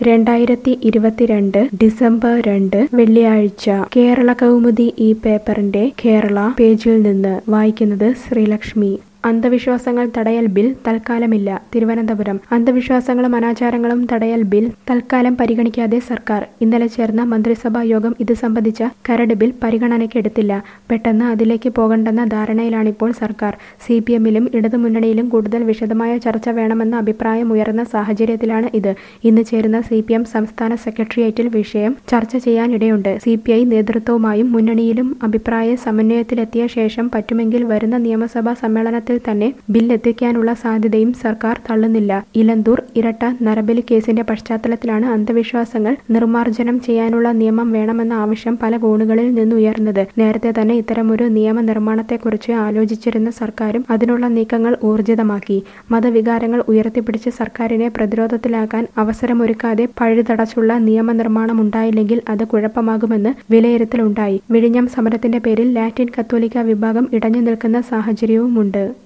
രണ്ടായിരത്തി ഇരുപത്തിരണ്ട് ഡിസംബർ രണ്ട് വെള്ളിയാഴ്ച കേരള കൗമുദി ഈ പേപ്പറിന്റെ കേരള പേജിൽ നിന്ന് വായിക്കുന്നത് ശ്രീലക്ഷ്മി അന്ധവിശ്വാസങ്ങൾ തടയൽ ബിൽ തൽക്കാലമില്ല തിരുവനന്തപുരം അന്ധവിശ്വാസങ്ങളും അനാചാരങ്ങളും തടയൽ ബിൽ തൽക്കാലം പരിഗണിക്കാതെ സർക്കാർ ഇന്നലെ ചേർന്ന മന്ത്രിസഭാ യോഗം ഇത് സംബന്ധിച്ച കരട് ബിൽ പരിഗണനയ്ക്കെടുത്തില്ല പെട്ടെന്ന് അതിലേക്ക് പോകണ്ടെന്ന ധാരണയിലാണിപ്പോൾ സർക്കാർ സി പി എമ്മിലും ഇടതുമുന്നണിയിലും കൂടുതൽ വിശദമായ ചർച്ച വേണമെന്ന അഭിപ്രായം ഉയർന്ന സാഹചര്യത്തിലാണ് ഇത് ഇന്ന് ചേരുന്ന സി പി എം സംസ്ഥാന സെക്രട്ടേറിയറ്റിൽ വിഷയം ചർച്ച ചെയ്യാനിടയുണ്ട് സി പി ഐ നേതൃത്വവുമായും മുന്നണിയിലും അഭിപ്രായ സമന്വയത്തിലെത്തിയ ശേഷം പറ്റുമെങ്കിൽ വരുന്ന നിയമസഭാ സമ്മേളനത്തിൽ തന്നെ ബിൽ എത്തിക്കാനുള്ള സാധ്യതയും സർക്കാർ തള്ളുന്നില്ല ഇലന്തൂർ ഇരട്ട നരബലി കേസിന്റെ പശ്ചാത്തലത്തിലാണ് അന്ധവിശ്വാസങ്ങൾ നിർമ്മാർജ്ജനം ചെയ്യാനുള്ള നിയമം വേണമെന്ന ആവശ്യം പല കോണുകളിൽ നിന്നുയർന്നത് നേരത്തെ തന്നെ ഇത്തരമൊരു നിയമനിർമ്മാണത്തെക്കുറിച്ച് ആലോചിച്ചിരുന്ന സർക്കാരും അതിനുള്ള നീക്കങ്ങൾ ഊർജിതമാക്കി മതവികാരങ്ങൾ ഉയർത്തിപ്പിടിച്ച് സർക്കാരിനെ പ്രതിരോധത്തിലാക്കാൻ അവസരമൊരുക്കാതെ പഴുതടച്ചുള്ള നിയമനിർമ്മാണം ഉണ്ടായില്ലെങ്കിൽ അത് കുഴപ്പമാകുമെന്ന് വിലയിരുത്തലുണ്ടായി വിഴിഞ്ഞം സമരത്തിന്റെ പേരിൽ ലാറ്റിൻ കത്തോലിക്ക വിഭാഗം ഇടഞ്ഞു നിൽക്കുന്ന സാഹചര്യവുമുണ്ട്